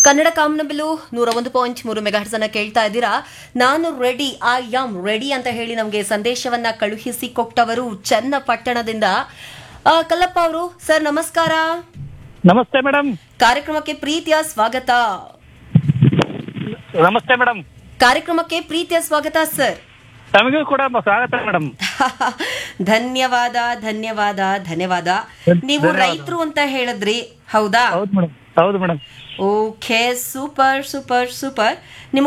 ಕನ್ನಡ ಕಾಮನಬಿಲು ನೂರ ಒಂದು ಪಾಯಿಂಟ್ ಮೂರು ಮೆಗಾಹರ್ಸ್ ಅನ್ನ ಕೇಳ್ತಾ ಇದ್ದೀರಾ ನಾನು ರೆಡಿ ಐ ಆಮ್ ರೆಡಿ ಅಂತ ಹೇಳಿ ನಮಗೆ ಸಂದೇಶವನ್ನ ಕಳುಹಿಸಿ ಕೊಟ್ಟವರು ಚನ್ನಪಟ್ಟಣದಿಂದ ಆ, ಕಲ್ಲಪ್ಪ ಅವರು ಸರ್ ನಮಸ್ಕಾರ ನಮಸ್ತೆ ಮೇಡಮ್ ಕಾರ್ಯಕ್ರಮಕ್ಕೆ ಪ್ರೀತಿಯ ಸ್ವಾಗತ ನಮಸ್ತೆ ಮೇಡಮ್ ಕಾರ್ಯಕ್ರಮಕ್ಕೆ ಪ್ರೀತಿಯ ಸ್ವಾಗತ ಸರ್ ತಮಗೂ ಕೂಡ ಸ್ವಾಗತ ಮೇಡಮ್ ಧನ್ಯವಾದ ಧನ್ಯವಾದ ಧನ್ಯವಾದ ನೀವು ಧನ್ಯವಾದ. ರೈತರು ಅಂತ ಹೇಳಿದ್ರಿ ಹೌದಾ ಹೌದು ಮೇಡಮ್ ಹೌದು madam okay super super super ನಿಮ್ಮ